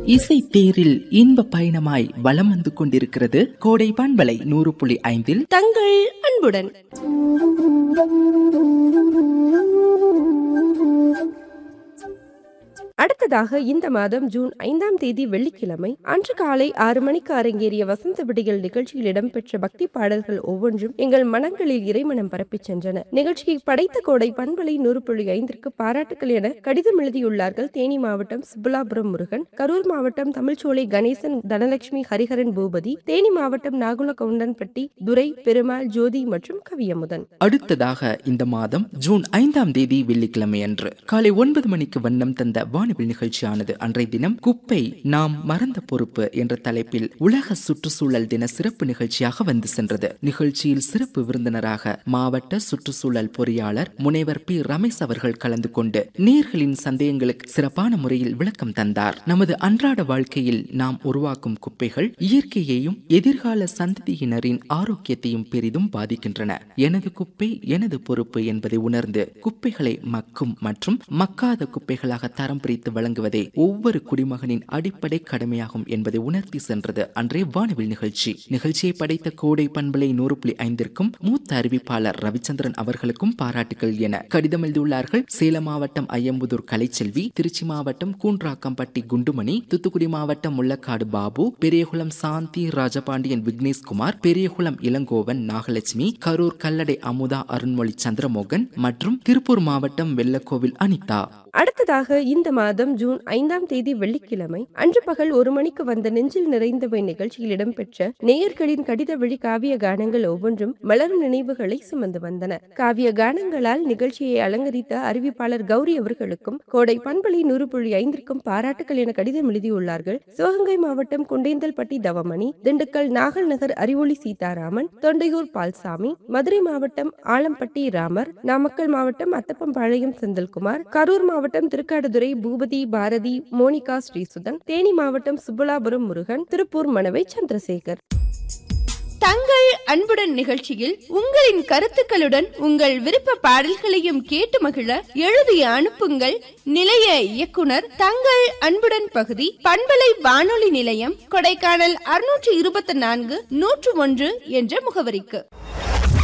இசை தேரில் இன்ப பயணமாய் வலம் வந்து கொண்டிருக்கிறது கோடை பண்பலை நூறு புள்ளி ஐந்தில் தங்கள் அன்புடன் அடுத்ததாக இந்த மாதம் ஜூன் ஐந்தாம் தேதி வெள்ளிக்கிழமை அன்று காலை ஆறு மணிக்கு அரங்கேறிய வசந்த விடிகள் நிகழ்ச்சியில் இடம்பெற்ற பக்தி பாடல்கள் ஒவ்வொன்றும் எங்கள் மனங்களில் இறைமனம் பரப்பிச் சென்றன நிகழ்ச்சியை படைத்த கோடை பண்பலை நூறு புள்ளி ஐந்திற்கு பாராட்டுகள் என கடிதம் எழுதியுள்ளார்கள் தேனி மாவட்டம் சுப்புலாபுரம் முருகன் கரூர் மாவட்டம் தமிழ்ச்சோலை கணேசன் தனலட்சுமி ஹரிஹரன் பூபதி தேனி மாவட்டம் நாகுல கவுண்டன்பட்டி துரை பெருமாள் ஜோதி மற்றும் கவியமுதன் அடுத்ததாக இந்த மாதம் ஜூன் ஐந்தாம் தேதி வெள்ளிக்கிழமை அன்று காலை ஒன்பது மணிக்கு வண்ணம் தந்த வானவில் நிகழ்ச்சியானது அன்றைய தினம் குப்பை நாம் மறந்த பொறுப்பு என்ற தலைப்பில் உலக சுற்றுச்சூழல் தின சிறப்பு நிகழ்ச்சியாக வந்து சென்றது நிகழ்ச்சியில் சிறப்பு விருந்தினராக மாவட்ட சுற்றுச்சூழல் பொறியாளர் முனைவர் பி ரமேஷ் அவர்கள் கலந்து கொண்டு நேர்களின் சந்தேகங்களுக்கு சிறப்பான முறையில் விளக்கம் தந்தார் நமது அன்றாட வாழ்க்கையில் நாம் உருவாக்கும் குப்பைகள் இயற்கையையும் எதிர்கால சந்ததியினரின் ஆரோக்கியத்தையும் பெரிதும் பாதிக்கின்றன எனது குப்பை எனது பொறுப்பு என்பதை உணர்ந்து குப்பைகளை மக்கும் மற்றும் மக்காத குப்பைகளாக தரம் பிரித்து வழங்குவதே ஒவ்வொரு குடிமகனின் அடிப்படை கடமையாகும் என்பதை உணர்த்தி சென்றது அன்றைய வானவில் நிகழ்ச்சி நிகழ்ச்சியை படைத்த கோடை பண்பலை நூறு புள்ளி ஐந்திற்கும் மூத்த அறிவிப்பாளர் ரவிச்சந்திரன் அவர்களுக்கும் பாராட்டுகள் என கடிதம் எழுதியுள்ளார்கள் சேலம் மாவட்டம் ஐயம்புதூர் கலைச்செல்வி திருச்சி மாவட்டம் கூன்றாக்கம்பட்டி குண்டுமணி தூத்துக்குடி மாவட்டம் முள்ளக்காடு பாபு பெரியகுளம் சாந்தி ராஜபாண்டியன் விக்னேஷ்குமார் பெரியகுளம் இளங்கோவன் நாகலட்சுமி கரூர் கல்லடை அமுதா அருண்மொழி சந்திரமோகன் மற்றும் திருப்பூர் மாவட்டம் வெள்ளக்கோவில் அனிதா அடுத்ததாக இந்த மாதம் ஜூன் ஐந்தாம் தேதி வெள்ளிக்கிழமை அன்று பகல் ஒரு மணிக்கு வந்த நெஞ்சில் நிறைந்தவை நிகழ்ச்சியில் இடம்பெற்ற நேயர்களின் கடித வழி காவிய கானங்கள் ஒவ்வொன்றும் மலரும் நினைவுகளை சுமந்து வந்தன காவிய கானங்களால் நிகழ்ச்சியை அலங்கரித்த அறிவிப்பாளர் கௌரி அவர்களுக்கும் கோடை பண்பலை நூறு புள்ளி ஐந்திற்கும் பாராட்டுகள் என கடிதம் எழுதியுள்ளார்கள் சிவகங்கை மாவட்டம் குண்டேந்தல்பட்டி தவமணி திண்டுக்கல் நாகல் நகர் அறிவொளி சீதாராமன் தொண்டையூர் பால்சாமி மதுரை மாவட்டம் ஆலம்பட்டி ராமர் நாமக்கல் மாவட்டம் அத்தப்பம்பாளையம் செந்தில்குமார் கரூர் மாவட்டம் திருக்காடுதுறை பூபதி பாரதி மோனிகா ஸ்ரீசுதன் தேனி மாவட்டம் சுப்புலாபுரம் முருகன் திருப்பூர் மணவை சந்திரசேகர் தங்கள் அன்புடன் நிகழ்ச்சியில் உங்களின் கருத்துக்களுடன் உங்கள் விருப்ப பாடல்களையும் கேட்டு மகிழ எழுதி அனுப்புங்கள் நிலைய இயக்குனர் தங்கள் அன்புடன் பகுதி பண்பலை வானொலி நிலையம் கொடைக்கானல் அறுநூற்று இருபத்தி நான்கு நூற்று ஒன்று என்ற முகவரிக்கு